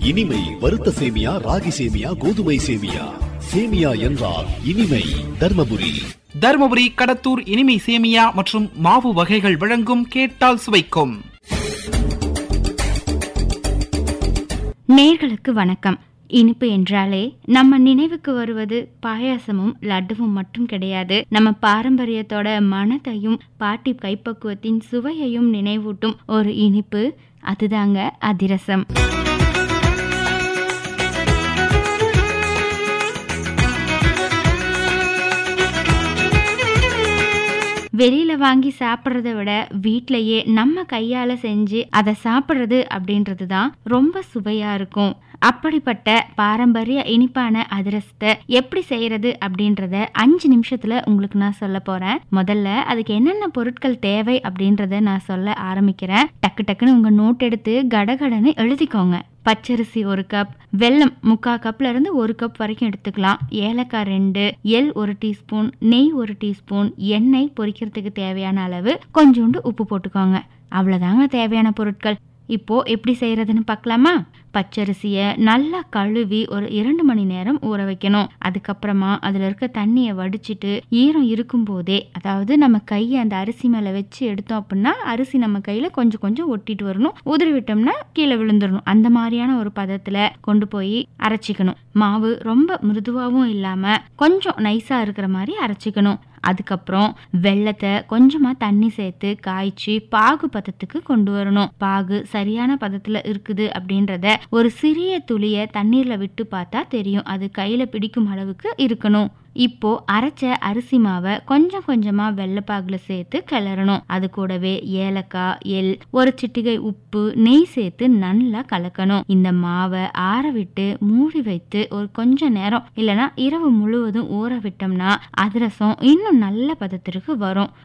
இனிமை வறுத்த சேமியா ராகி சேமியா கோதுமை சேமியா சேமியா என்றால் இனிமை தர்மபுரி தருமபுரி கடத்தூர் இனிமை சேமியா மற்றும் மாவு வகைகள் வழங்கும் கேட்டால் சுவைக்கும் நேர்களுக்கு வணக்கம் இனிப்பு என்றாலே நம்ம நினைவுக்கு வருவது பாயாசமும் லட்டுவும் மட்டும் கிடையாது நம்ம பாரம்பரியத்தோட மனத்தையும் பாட்டி கைப்பக்குவத்தின் சுவையையும் நினைவூட்டும் ஒரு இனிப்பு அதுதாங்க அதிரசம் வெளியில வாங்கி சாப்பிட்றத விட வீட்லயே நம்ம கையால செஞ்சு அதை சாப்பிட்றது அப்படின்றது தான் ரொம்ப சுவையா இருக்கும் அப்படிப்பட்ட பாரம்பரிய இனிப்பான அதிரசத்தை எப்படி செய்யறது அப்படின்றத அஞ்சு நிமிஷத்துல உங்களுக்கு நான் சொல்ல போறேன் முதல்ல அதுக்கு என்னென்ன பொருட்கள் தேவை அப்படின்றத நான் சொல்ல ஆரம்பிக்கிறேன் டக்கு டக்குன்னு உங்க நோட் எடுத்து கடகடன்னு எழுதிக்கோங்க பச்சரிசி ஒரு கப் வெல்லம் முக்கால் கப்ல இருந்து ஒரு கப் வரைக்கும் எடுத்துக்கலாம் ஏலக்காய் ரெண்டு எள் ஒரு டீஸ்பூன் நெய் ஒரு டீஸ்பூன் எண்ணெய் பொரிக்கிறதுக்கு தேவையான அளவு கொஞ்சோண்டு உப்பு போட்டுக்கோங்க அவ்வளோதாங்க தேவையான பொருட்கள் இப்போ எப்படி செய்யறதுன்னு பார்க்கலாமா பச்சரிசியை நல்லா கழுவி ஒரு இரண்டு மணி நேரம் ஊற வைக்கணும் அதுக்கப்புறமா அதில் இருக்க தண்ணியை வடிச்சிட்டு ஈரம் இருக்கும்போதே அதாவது நம்ம கையை அந்த அரிசி மேலே வச்சு எடுத்தோம் அப்படின்னா அரிசி நம்ம கையில் கொஞ்சம் கொஞ்சம் ஒட்டிட்டு வரணும் உதிரி விட்டோம்னா கீழே விழுந்துடணும் அந்த மாதிரியான ஒரு பதத்தில் கொண்டு போய் அரைச்சிக்கணும் மாவு ரொம்ப மிருதுவாகவும் இல்லாமல் கொஞ்சம் நைஸாக இருக்கிற மாதிரி அரைச்சிக்கணும் அதுக்கப்புறம் வெள்ளத்தை கொஞ்சமா தண்ணி சேர்த்து காய்ச்சி பாகு பதத்துக்கு கொண்டு வரணும் பாகு சரியான பதத்துல இருக்குது அப்படின்றத ஒரு சிறிய துளிய தண்ணீர்ல விட்டு பார்த்தா தெரியும் அது கையில பிடிக்கும் அளவுக்கு இருக்கணும் இப்போ அரைச்ச அரிசி மாவை கொஞ்சம் கொஞ்சமா வெள்ளைப்பாகுல சேர்த்து கிளறணும் அது கூடவே ஏலக்காய் எள் ஒரு சிட்டிகை உப்பு நெய் சேர்த்து நல்லா கலக்கணும் இந்த மாவை ஆற விட்டு மூடி வைத்து ஒரு கொஞ்ச நேரம் இல்லைன்னா இரவு முழுவதும் ஊற விட்டோம்னா அதிரசம் இன்னும் நல்ல பதத்திற்கு வரும்